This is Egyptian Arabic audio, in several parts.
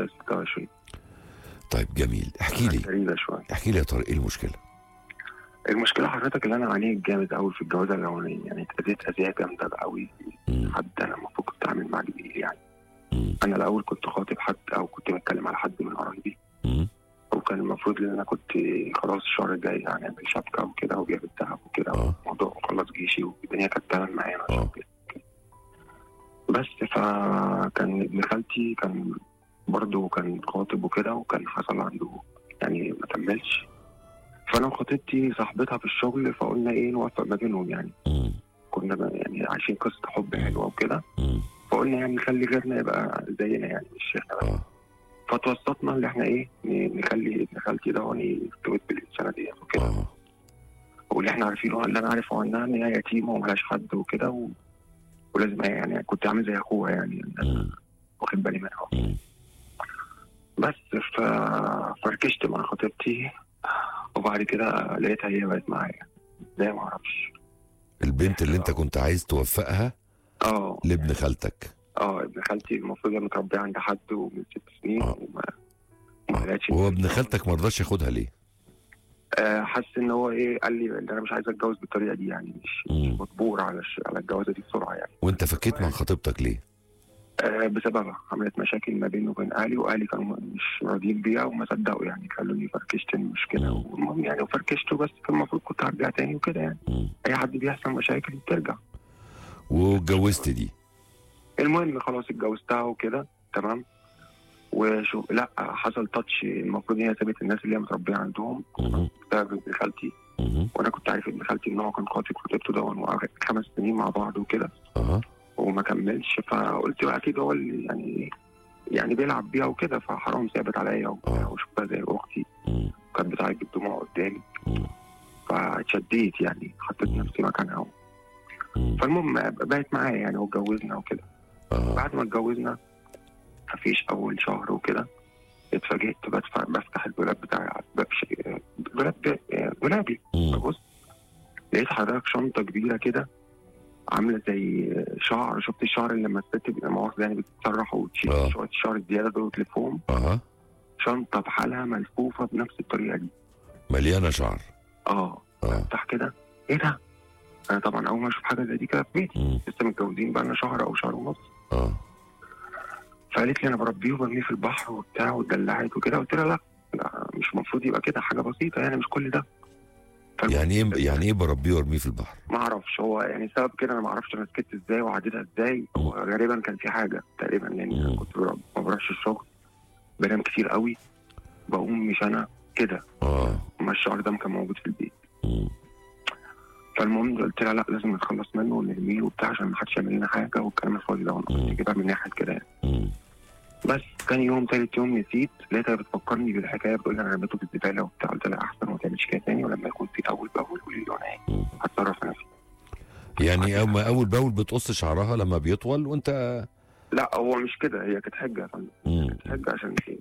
6 26 طيب جميل احكي لي غريبه شويه احكي لي يا طارق ايه المشكله المشكله حضرتك اللي انا عانيت جامد قوي في الجوازه الاولانيه يعني اتاذيت اذيه جامده قوي مم. حد انا المفروض كنت اعمل معاه جميل يعني مم. انا الاول كنت خاطب حد او كنت بتكلم على حد من قرايبي مم. وكان المفروض ان انا كنت خلاص الشهر الجاي هنعمل شبكه وكده وجايب الذهب وكده اه الموضوع خلص جيشي والدنيا كانت تمام معايا اه. عشان كده. بس فكان ابن خالتي كان برضه كان خاطب وكده وكان حصل عنده يعني ما كملش فانا وخطيبتي صاحبتها في الشغل فقلنا ايه نوفق ما بينهم يعني مم. كنا ب- يعني عايشين قصه حب حلوه وكده مم. فقلنا يعني نخلي غيرنا يبقى زينا يعني مش احنا بس اه فتوسطنا اللي احنا ايه ن- نخلي ابن خالتي ده هو يرتبط بالانسانه دي وكده اه واللي احنا عارفينه اللي انا عارفه عنها ان هي يتيمه وملهاش حد وكده و... ولازم يعني كنت عامل زي اخوها يعني مم. واخد بالي منها مم. بس ف... فركشت مع خطيبتي وبعد كده لقيتها هي بقت معايا ازاي ما اعرفش البنت اللي انت كنت عايز توفقها اه لابن خالتك اه ابن خالتي المفروض هي متربيه عند حد ومن ست سنين آه. وما ما لقتش هو ابن خالتك ما رضاش ياخدها ليه؟ آه حس ان هو ايه قال لي ان انا مش عايز اتجوز بالطريقه دي يعني مش, مش مم. مجبور على الش... على الجوازه دي بسرعه يعني وانت فكيت مع خطيبتك ليه؟ آه بسببها عملت مشاكل ما بيني وبين اهلي واهلي كانوا مش راضيين بيها وما صدقوا يعني خلوني فركشت المشكله مم. والمهم يعني وفركشته بس كان المفروض كنت هرجع تاني وكده يعني مم. اي حد بيحصل مشاكل بترجع واتجوزت دي المهم خلاص اتجوزتها وكده تمام وشو لا حصل تاتش المفروض ان هي سابت الناس اللي هي متربيه عندهم مم. بسبب ابن خالتي مم. وانا كنت عارف ابن خالتي ان هو كان خاطب خطيبته ده وقعد خمس سنين مع بعض وكده اه وما كملش فقلت بقى اكيد هو اللي يعني يعني بيلعب بيها وكده فحرام ثابت عليا وبتاع آه. وشفتها زي اختي مم. كانت بتعيط بالدموع قدامي مم. فاتشديت يعني حطيت نفسي مكانها مم. فالمهم بقت معايا يعني واتجوزنا وكده اه بعد ما اتجوزنا مفيش اول شهر وكده اتفاجئت بدفع بفتح الدولاب بتاعي باب ش- دولاب دولابي مم. ببص لقيت حضرتك شنطه كبيره كده عامله زي شعر شفت الشعر اللي لما الست بيبقى مؤاخذه يعني بتتسرح وتشيل آه. شويه الشعر الزياده دول وتلفهم اه شنطه بحالها ملفوفه بنفس الطريقه دي مليانه شعر اه اه افتح كده ايه ده؟ انا طبعا اول ما اشوف حاجه زي دي كده في بيتي مم. لسه متجوزين بقى لنا شهر او شهر ونص اه فقالت لي انا بربيه وبرميه في البحر وبتاع واتدلعت وكده قلت لها لا لا، مش المفروض يبقى كده حاجه بسيطه يعني مش كل ده فالمهم يعني ايه يعني ايه بربيه وارميه في البحر؟ ما اعرفش هو يعني سبب كده انا ما اعرفش انا سكت ازاي وعديتها ازاي هو غالبا كان في حاجه تقريبا لان مم. انا كنت بر- ما بروحش الشغل بنام كتير قوي بقوم مش انا كده اه ما الشعر ده كان موجود في البيت مم. فالمهم قلت لها لا لازم نتخلص منه ونرميه وبتاع عشان ما حدش يعمل لنا حاجه والكلام الفاضي ده وانا مم. كنت كده من ناحيه كده يعني. مم. بس تاني يوم تالت يوم نسيت لقيتها بتفكرني بالحكايه بتقول لي انا رميته في الزباله وبتاع قلت لها احسن ما تعملش كده تاني ولما يكون في اول باول قولي لي وانا ايه مم. هتصرف انا فيه يعني اول اول باول بتقص شعرها لما بيطول وانت لا هو مش كده هي كانت حجه يا فندم مم. كانت حجه عشان ايه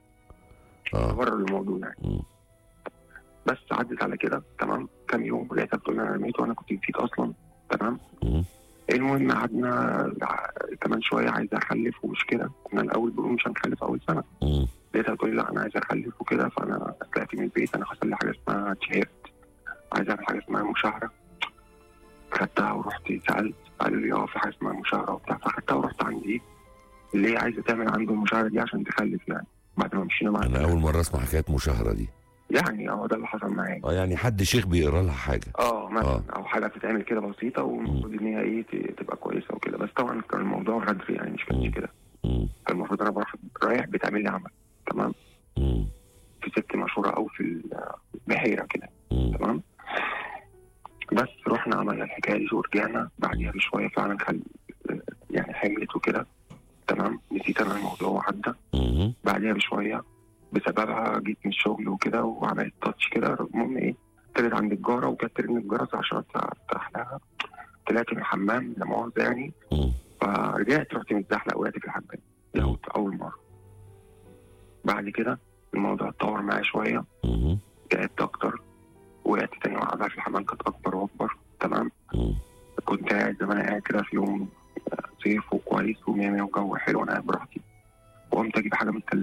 اه تبرر الموضوع يعني مم. بس عدت على كده تمام كام يوم لقيتها بتقول لي انا رميته وانا كنت نسيت اصلا تمام مم. المهم قعدنا كمان شويه عايز اخلف ومش كده كنا الاول بنقول مش هنخلف اول سنه مم. لقيتها تقول لي لا انا عايز اخلف وكده فانا طلعت من البيت انا حصل لي حاجه اسمها اتشهرت عايز اعمل حاجه اسمها مشاهره خدتها ورحت سالت قالوا لي اه في حاجه اسمها مشاهره وبتاع فخدتها ورحت عند ايه اللي هي عايزه تعمل عنده المشاهره دي عشان تخلف يعني بعد ما مشينا انا معاها اول مره اسمع حكايه مشاهره دي يعني اه ده اللي حصل معايا اه يعني حد شيخ بيقرا لها حاجه اه مثلا آه. او حاجه بتتعمل كده بسيطه والمفروض ان هي ايه ت- تبقى كويسه وكده بس طبعا كان الموضوع غدر يعني مش مم. كانش كده مم. كان المفروض انا بروح رايح بتعمل لي عمل تمام مم. في ست مشهوره او في البحيره كده مم. تمام بس رحنا عملنا الحكايه دي ورجعنا بعديها بشويه فعلا خل يعني حملت وكده تمام نسيت انا الموضوع وعدى مم. بعديها بشويه بسببها جيت من الشغل وكده وعملت تاتش كده المهم ايه طلعت عند الجاره وكانت ترن الجرس عشان افتح لها طلعت من الحمام لا مؤاخذه يعني مم. فرجعت رحت متزحلق وقعت في الحمام دي مم. أول- اول مره بعد كده الموضوع اتطور معايا شويه مم. تعبت اكتر وقعت تاني وقعدها في الحمام كانت اكبر واكبر تمام مم. كنت قاعد زي ما انا قاعد كده في يوم صيف وكويس ومية مية وجو حلو وانا قاعد براحتي وقمت اجيب حاجه من التلاجة